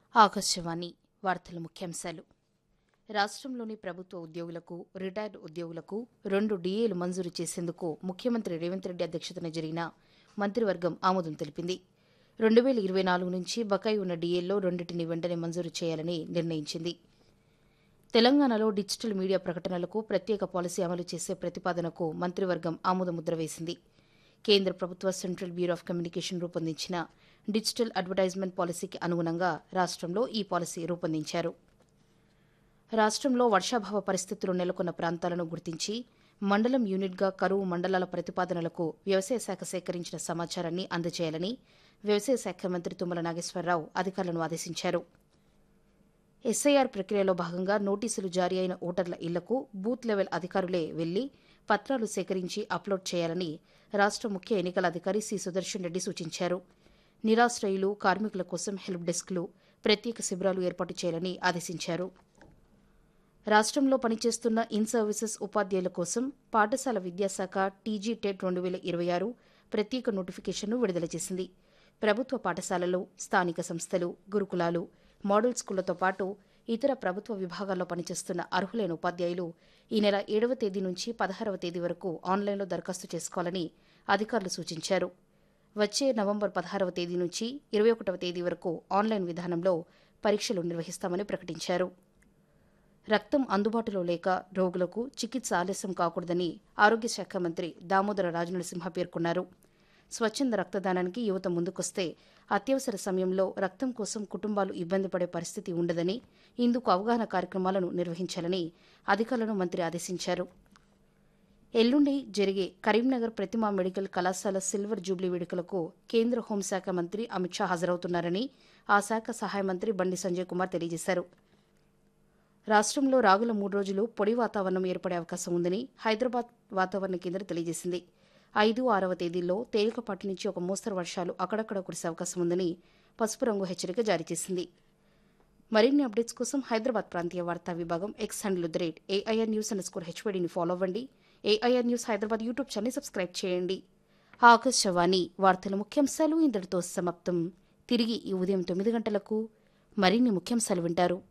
ఆకాశవాణి వార్తల ముఖ్యాంశాలు రాష్ట్రంలోని ప్రభుత్వ ఉద్యోగులకు రిటైర్డ్ ఉద్యోగులకు రెండు డీఏలు మంజూరు చేసేందుకు ముఖ్యమంత్రి రేవంత్ రెడ్డి అధ్యక్షతన జరిగిన మంత్రివర్గం ఆమోదం తెలిపింది రెండు వేల ఇరవై నాలుగు నుంచి బకాయి ఉన్న డీఏల్లో రెండింటిని వెంటనే మంజూరు చేయాలని నిర్ణయించింది తెలంగాణలో డిజిటల్ మీడియా ప్రకటనలకు ప్రత్యేక పాలసీ అమలు చేసే ప్రతిపాదనకు మంత్రివర్గం ఆమోదముద్ర వేసింది కేంద్ర ప్రభుత్వ సెంట్రల్ బ్యూరో ఆఫ్ కమ్యూనికేషన్ రూపొందించిన డిజిటల్ అడ్వర్టైజ్మెంట్ పాలసీకి అనుగుణంగా రాష్ట్రంలో ఈ పాలసీ రూపొందించారు రాష్ట్రంలో వర్షాభావ పరిస్థితులు నెలకొన్న ప్రాంతాలను గుర్తించి మండలం యూనిట్గా కరువు మండలాల ప్రతిపాదనలకు వ్యవసాయ శాఖ సేకరించిన సమాచారాన్ని అందజేయాలని వ్యవసాయ శాఖ మంత్రి తుమ్మల నాగేశ్వరరావు అధికారులను ఆదేశించారు ఎస్ఐఆర్ ప్రక్రియలో భాగంగా నోటీసులు జారీ అయిన ఓటర్ల ఇళ్లకు బూత్ లెవెల్ అధికారులే వెళ్లి పత్రాలు సేకరించి అప్లోడ్ చేయాలని రాష్ట్ర ముఖ్య ఎన్నికల అధికారి సి సుదర్శన్ రెడ్డి సూచించారు నిరాశ్రయులు కార్మికుల కోసం హెల్ప్ డెస్క్లు ప్రత్యేక శిబిరాలు ఏర్పాటు చేయాలని ఆదేశించారు రాష్ట్రంలో పనిచేస్తున్న ఇన్ సర్వీసెస్ ఉపాధ్యాయుల కోసం పాఠశాల విద్యాశాఖ టీజీ టెట్ రెండు వేల ఇరవై ఆరు ప్రత్యేక నోటిఫికేషన్ను విడుదల చేసింది ప్రభుత్వ పాఠశాలలు స్థానిక సంస్థలు గురుకులాలు మోడల్ స్కూళ్లతో పాటు ఇతర ప్రభుత్వ విభాగాల్లో పనిచేస్తున్న అర్హులైన ఉపాధ్యాయులు ఈ నెల ఏడవ తేదీ నుంచి పదహారవ తేదీ వరకు ఆన్లైన్లో దరఖాస్తు చేసుకోవాలని అధికారులు సూచించారు వచ్చే నవంబర్ పదహారవ తేదీ నుంచి ఇరవై ఒకటవ తేదీ వరకు ఆన్లైన్ విధానంలో పరీక్షలు నిర్వహిస్తామని ప్రకటించారు రక్తం అందుబాటులో లేక రోగులకు చికిత్స ఆలస్యం కాకూడదని ఆరోగ్య శాఖ మంత్రి దామోదర రాజనరసింహ పేర్కొన్నారు స్వచ్ఛంద రక్తదానానికి యువత ముందుకొస్తే అత్యవసర సమయంలో రక్తం కోసం కుటుంబాలు ఇబ్బంది పడే పరిస్థితి ఉండదని ఇందుకు అవగాహన కార్యక్రమాలను నిర్వహించాలని అధికారులను మంత్రి ఆదేశించారు ఎల్లుండి జరిగే కరీంనగర్ ప్రతిమా మెడికల్ కళాశాల సిల్వర్ జూబ్లీ వేడుకలకు కేంద్ర హోంశాఖ మంత్రి అమిత్ షా హాజరవుతున్నారని ఆ శాఖ సహాయ మంత్రి బండి సంజయ్ కుమార్ తెలియజేశారు రాష్ట్రంలో రాగుల మూడు రోజులు పొడి వాతావరణం ఏర్పడే అవకాశం ఉందని హైదరాబాద్ వాతావరణ కేంద్రం తెలియజేసింది ఐదు ఆరవ తేదీల్లో తేలికపాటి నుంచి ఒక మోస్తరు వర్షాలు అక్కడక్కడ కురిసే అవకాశం ఉందని పసుపు రంగు హెచ్చరిక జారీ చేసింది మరిన్ని అప్డేట్స్ కోసం హైదరాబాద్ ప్రాంతీయ వార్తా విభాగం X handle the rate AIR news underscore హెచ్వడిని ఫాలో అవ్వండి AIR news Hyderabad YouTube channel subscribe చేయండి ఆకాశవాణి వార్తల ముఖ్యాంశాలు ఇంతటితో సమాప్తం తిరిగి ఈ ఉదయం తొమ్మిది గంటలకు మరిన్ని ముఖ్యాంశాలు వింటారు